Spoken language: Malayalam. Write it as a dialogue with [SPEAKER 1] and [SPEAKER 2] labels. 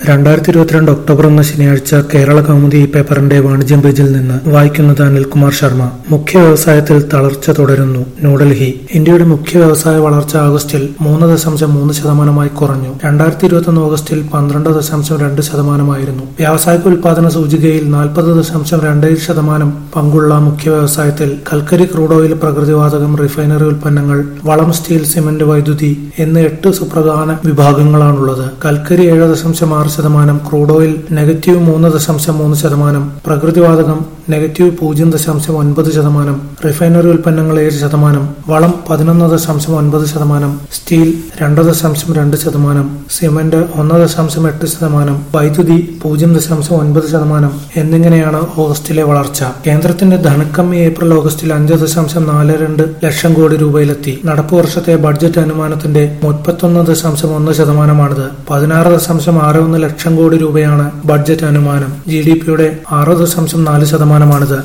[SPEAKER 1] രണ്ടായിരത്തി ഇരുപത്തിരണ്ട് ഒക്ടോബർ എന്ന ശനിയാഴ്ച കേരള കൗമുദി ഈ പേപ്പറിന്റെ വാണിജ്യം പേജിൽ നിന്ന് വായിക്കുന്നത് അനിൽകുമാർ ശർമ്മ മുഖ്യ വ്യവസായത്തിൽ തളർച്ച തുടരുന്നു ന്യൂഡൽഹി ഇന്ത്യയുടെ മുഖ്യ വ്യവസായ വളർച്ച ആഗസ്റ്റിൽ മൂന്ന് ദശാംശം മൂന്ന് ശതമാനമായി കുറഞ്ഞു രണ്ടായിരത്തി ഇരുപത്തൊന്ന് ഓഗസ്റ്റിൽ പന്ത്രണ്ട് ദശാംശം രണ്ട് ശതമാനമായിരുന്നു വ്യാവസായിക ഉൽപാദന സൂചികയിൽ നാൽപ്പത് ദശാംശം രണ്ട് ശതമാനം പങ്കുള്ള മുഖ്യ വ്യവസായത്തിൽ കൽക്കരി ക്രൂഡ് ഓയിൽ പ്രകൃതിവാതകം റിഫൈനറി ഉൽപ്പന്നങ്ങൾ വളം സ്റ്റീൽ സിമന്റ് വൈദ്യുതി എന്നീ എട്ട് സുപ്രധാന വിഭാഗങ്ങളാണുള്ളത് കൽക്കരി ഏഴ് ദശാംശം ആറ് ശതമാനം ക്രൂഡ് ഓയിൽ നെഗറ്റീവ് മൂന്ന് ദശാംശം മൂന്ന് ശതമാനം പ്രകൃതിവാതകം നെഗറ്റീവ് പൂജ്യം ദശാംശം ഒൻപത് ശതമാനം റിഫൈനറി ഉൽപ്പന്നങ്ങൾ ഏഴ് ശതമാനം വളം പതിനൊന്ന് ദശാംശം ഒൻപത് ശതമാനം സ്റ്റീൽ രണ്ട് ദശാംശം രണ്ട് ശതമാനം സിമന്റ് ഒന്ന് ദശാംശം എട്ട് ശതമാനം വൈദ്യുതി പൂജ്യം ദശാംശം ഒൻപത് ശതമാനം എന്നിങ്ങനെയാണ് ഓഗസ്റ്റിലെ വളർച്ച കേന്ദ്രത്തിന്റെ ധനക്കമ്മി ഏപ്രിൽ ഓഗസ്റ്റിൽ അഞ്ച് ദശാംശം നാല് രണ്ട് ലക്ഷം കോടി രൂപയിലെത്തി നടപ്പ് വർഷത്തെ ബഡ്ജറ്റ് അനുമാനത്തിന്റെ മുപ്പത്തൊന്ന് ദശാംശം ഒന്ന് ശതമാനമാണിത് പതിനാറ് ദശാംശം ആറ് ഒന്ന് ലക്ഷം കോടി രൂപയാണ് ബഡ്ജറ്റ് അനുമാനം ജി ഡി പിയുടെ ആറ് ദശാംശം നാല് ശതമാനമാണിത്